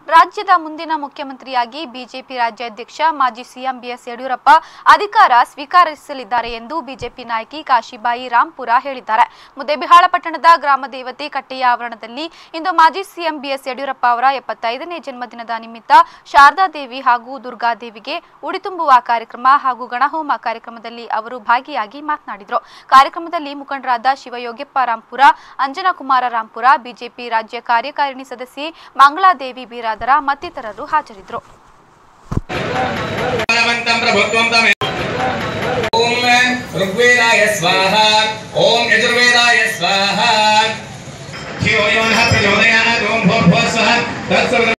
ರಾಜ್ಯದ ಮುಂದಿನ ಮುಖ್ಯಮಂತ್ರಿಯಾಗಿ ಬಿಜೆಪಿ ರಾಜ್ಯಾಧ್ಯಕ್ಷ ಮಾಜಿ ಸಿಎಂ ಬಿಎಸ್ ಯಡಿಯೂರಪ್ಪ ಅಧಿಕಾರ ಸ್ವೀಕರಿಸಲಿದ್ದಾರೆ ಎಂದು ಬಿಜೆಪಿ ನಾಯಕಿ ಕಾಶಿಬಾಯಿ ರಾಂಪುರ ಹೇಳಿದ್ದಾರೆ ಮುದ್ದೇಬಿಹಾಳ ಪಟ್ಟಣದ ಗ್ರಾಮ ದೇವತೆ ಕಟ್ಟೆಯ ಆವರಣದಲ್ಲಿ ಇಂದು ಮಾಜಿ ಸಿಎಂ ಬಿಎಸ್ ಯಡಿಯೂರಪ್ಪ ಅವರ ಎಪ್ಪತ್ತೈದನೇ ಜನ್ಮದಿನದ ನಿಮಿತ್ತ ಶಾರದಾ ದೇವಿ ಹಾಗೂ ದುರ್ಗಾದೇವಿಗೆ ಉಡಿ ತುಂಬುವ ಕಾರ್ಯಕ್ರಮ ಹಾಗೂ ಗಣಹೋಮ ಕಾರ್ಯಕ್ರಮದಲ್ಲಿ ಅವರು ಭಾಗಿಯಾಗಿ ಮಾತನಾಡಿದರು ಕಾರ್ಯಕ್ರಮದಲ್ಲಿ ಮುಖಂಡರಾದ ಶಿವಯೋಗ್ಯಪ್ಪ ರಾಂಪುರ ಅಂಜನಾ ಕುಮಾರ ರಾಂಪುರ ಬಿಜೆಪಿ ರಾಜ್ಯ ಕಾರ್ಯಕಾರಿಣಿ ಸದಸ್ಯೆ ಮಂಗಳಾದೇವಿ ಬೀರಾದರ ಮತ್ತಿತರರು ಹಾಜರಿದ್ದರು बलवन्तं प्रभुत्वं तमे ॐ ऋग्वेदाय स्वाहा ॐ यजुर्वेदाय स्वाहा धियो यो नः प्रचोदयात् ॐ भूर्भुवः स्वः तत्सवितुर्